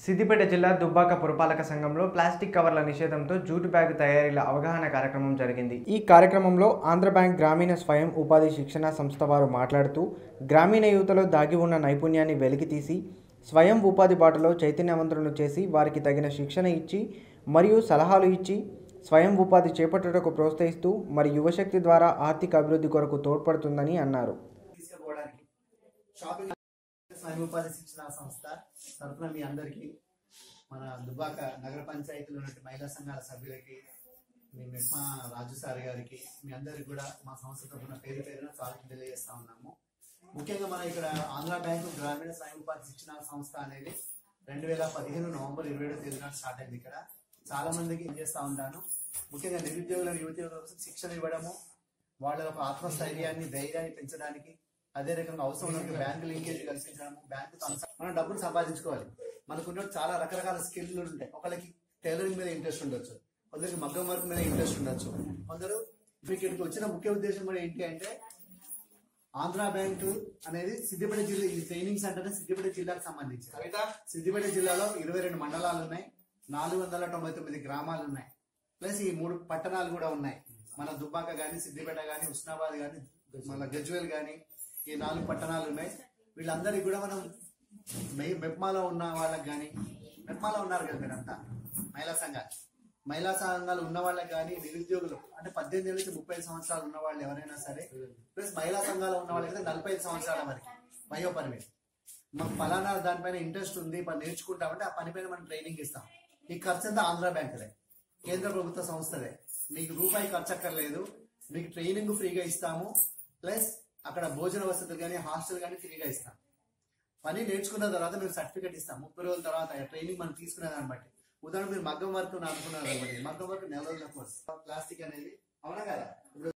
సిద్దిపేట జిల్లా దుబ్బాక పురపాలక సంఘంలో ప్లాస్టిక్ కవర్ల నిషేధంతో జూటు బ్యాగ్ తయారీల అవగాహన కార్యక్రమం జరిగింది ఈ కార్యక్రమంలో ఆంధ్ర బ్యాంక్ గ్రామీణ స్వయం ఉపాధి శిక్షణ సంస్థ వారు మాట్లాడుతూ గ్రామీణ యువతలో దాగి ఉన్న నైపుణ్యాన్ని వెలికితీసి స్వయం ఉపాధి బాటలో చైతన్యవంతులను చేసి వారికి తగిన శిక్షణ ఇచ్చి మరియు సలహాలు ఇచ్చి స్వయం ఉపాధి చేపట్టుటకు ప్రోత్సహిస్తూ మరి యువశక్తి ద్వారా ఆర్థిక అభివృద్ధి కొరకు తోడ్పడుతుందని అన్నారు తీసుకుపోవడానికి షాపింగ్ స్వయం ఉపాధి శిక్షణ సంస్థ తరఫున మీ అందరికీ మన దుబ్బాక నగర పంచాయతీలో ఉన్నటువంటి మహిళా సంఘాల సభ్యులకి మీ మెప్మా రాజు సార్ గారికి మీ అందరికి కూడా మా సంస్థ తరఫున పేరు పేరున స్వాగతం తెలియజేస్తా ఉన్నాము ముఖ్యంగా మన ఇక్కడ ఆంధ్ర బ్యాంకు గ్రామీణ స్వయం ఉపాధి శిక్షణ సంస్థ అనేది రెండు వేల పదిహేను నవంబర్ ఇరవై ఏడో తేదీ నాడు స్టార్ట్ అయింది ఇక్కడ చాలా మందికి ఏం చేస్తా ఉంటాను ముఖ్యంగా నిరుద్యోగుల యువతి కోసం శిక్షణ ఇవ్వడము వాళ్ళ యొక్క ఆత్మస్థైర్యాన్ని ధైర్యాన్ని పెంచడానికి అదే రకంగా అవసరం ఉన్న బ్యాంకు లింకేజ్ కల్పించడం బ్యాంకు మనం డబ్బులు సంపాదించుకోవాలి మనకున్న చాలా రకరకాల స్కిల్లు ఉంటాయి ఒకరికి టైలరింగ్ మీద ఇంట్రెస్ట్ ఉండొచ్చు కొందరికి మగ్గం వర్క్ మీద ఇంట్రెస్ట్ ఉండొచ్చు కొందరు ఇప్పుడు ఇక్కడికి వచ్చిన ముఖ్య ఉద్దేశం కూడా ఏంటి అంటే ఆంధ్ర బ్యాంకు అనేది సిద్దిపేట జిల్లా ఈ ట్రైనింగ్ సెంటర్ సిద్దిపేట జిల్లాకు సంబంధించి సిద్దిపేట జిల్లాలో ఇరవై రెండు మండలాలు ఉన్నాయి నాలుగు వందల తొంభై తొమ్మిది గ్రామాలు ఉన్నాయి ప్లస్ ఈ మూడు పట్టణాలు కూడా ఉన్నాయి మన దుబ్బాక గాని సిద్దిపేట గాని ఉస్నాబాద్ గాని మన గజ్వేల్ గాని ఈ నాలుగు పట్టణాలు ఉన్నాయి వీళ్ళందరికీ కూడా మనం మె- మెప్మాలో ఉన్న వాళ్ళకి కానీ మెప్మాలో ఉన్నారు కదా మీరంతా మహిళా సంఘాలు మహిళా సంఘాలు ఉన్న వాళ్ళకి కానీ నిరుద్యోగులు అంటే పద్దెనిమిది ఏళ్ళ నుంచి ముప్పై ఐదు సంవత్సరాలు ఉన్న వాళ్ళు ఎవరైనా సరే ప్లస్ మహిళా సంఘాలు ఉన్న వాళ్ళకి నలభై ఐదు సంవత్సరాల వరకు వయో పరిమితి మాకు ఫలానా దానిపైన ఇంట్రెస్ట్ ఉంది మనం నేర్చుకుంటామంటే ఆ పనిపైన మనం ట్రైనింగ్ ఇస్తాం ఈ ఖర్చు అంతా ఆంధ్ర బ్యాంకులే కేంద్ర ప్రభుత్వ సంస్థలే మీకు రూపాయి ఖర్చు అక్కర్లేదు మీకు ట్రైనింగ్ ఫ్రీగా ఇస్తాము ప్లస్ అక్కడ భోజన వసతులు కానీ హాస్టల్ కానీ ఫ్రీగా ఇస్తాం పని నేర్చుకున్న తర్వాత మేము సర్టిఫికేట్ ఇస్తాం ముప్పై రోజుల తర్వాత ట్రైనింగ్ మనం తీసుకునే దాన్ని బట్టి ఉదాహరణ మీరు మగ్గం వర్క్ అనుకున్నారు కాబట్టి మగ్గం వర్క్ నెల రోజుల కోర్స్ ప్లాస్టిక్ అనేది అవునా కదా ఇప్పుడు